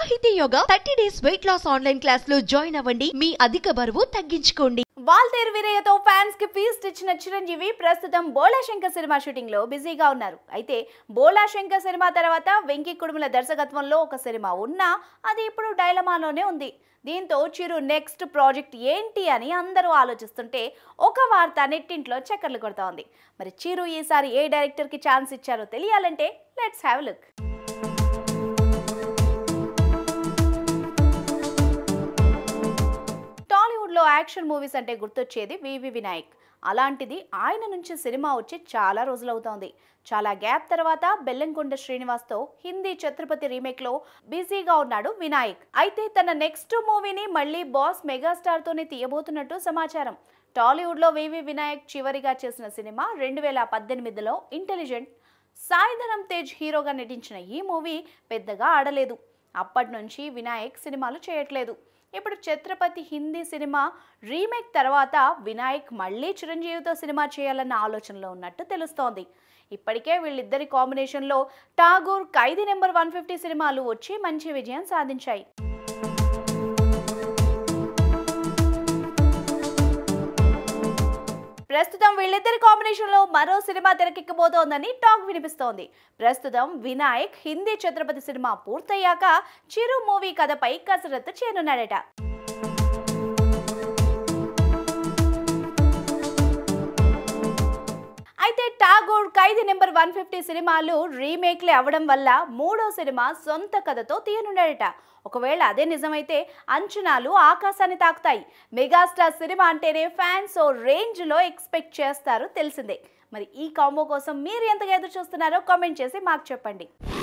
సాహితీ Yoga thirty days weight loss online class లో join అవ్వండి మీ అధిక బరువు తగ్గించుకోండి వాల్తేరు వీరయ్యతో ఫ్యాన్స్ కి ఫీస్ట్ ఇచ్చిన చిరంజీవి ప్రస్తుతం బోలా శంకర్ సినిమా షూటింగ్ లో బిజీగా ఉన్నారు అయితే బోలా శంకర్ సినిమా తర్వాత వెంకీ కుడుముల దర్శకత్వంలో ఒక సినిమా ఉన్నా అది ఇప్పుడు డైలమాలోనే ఉంది దీంతో చిరు నెక్స్ట్ ప్రాజెక్ట్ ఏంటి అని అందరూ ఆలోచిస్తుంటే ఒక వార్త నెట్టింట్లో చక్కర్లు కొడతా ఉంది మరి చిరు ఈసారి ఏ డైరెక్టర్కి ఛాన్స్ ఇచ్చారో తెలియాలంటే లెట్స్ హ్యావ్ లుక్ టాలీవుడ్లో యాక్షన్ మూవీస్ అంటే గుర్తొచ్చేది వివి వినాయక్ అలాంటిది ఆయన నుంచి సినిమా వచ్చి చాలా రోజులవుతోంది చాలా గ్యాప్ తర్వాత బెల్లంకొండ శ్రీనివాస్తో హిందీ ఛత్రపతి రీమేక్లో బిజీగా ఉన్నాడు వినాయక్ అయితే తన నెక్స్ట్ మూవీని మళ్ళీ బాస్ మెగాస్టార్తోనే తీయబోతున్నట్టు సమాచారం టాలీవుడ్లో వివి వినాయక్ చివరిగా చేసిన సినిమా రెండు వేల పద్దెనిమిదిలో ఇంటెలిజెంట్ సాయిధరం తేజ్ హీరోగా నటించిన ఈ మూవీ పెద్దగా ఆడలేదు అప్పటి నుంచి వినాయక్ సినిమాలు చేయట్లేదు ఇప్పుడు ఛత్రపతి హిందీ సినిమా రీమేక్ తర్వాత వినాయక్ మళ్ళీ చిరంజీవితో సినిమా చేయాలన్న ఆలోచనలో ఉన్నట్టు తెలుస్తోంది ఇప్పటికే వీళ్ళిద్దరి కాంబినేషన్లో Tagore Khaidi number one fifty సినిమాలు వచ్చి మంచి విజయం సాధించాయి ప్రస్తుతం వీళ్ళిద్దరి కాంబినేషన్లో మరో సినిమా తెరకెక్కబోతోందని టాక్ వినిపిస్తోంది ప్రస్తుతం వినాయక్ హిందీ ఛత్రపతి సినిమా పూర్తయ్యాక చిరు మూవీ కథపై కసరత్తు చేయనున్నాడట అయితే Tagore Khaidi number one fifty సినిమాలు రీమేక్లే అవ్వడం వల్ల మూడో సినిమా సొంత కథతో తీయనున్నాడట ఒకవేళ అదే నిజమైతే అంచనాలు ఆకాశాన్ని తాకుతాయి మెగాస్టార్ సినిమా అంటేనే ఫ్యాన్స్ ఓ రేంజ్లో ఎక్స్పెక్ట్ చేస్తారు తెలిసిందే మరి ఈ కాంబో కోసం మీరు ఎంతగా ఎదురు చూస్తున్నారో కామెంట్ చేసి మాకు చెప్పండి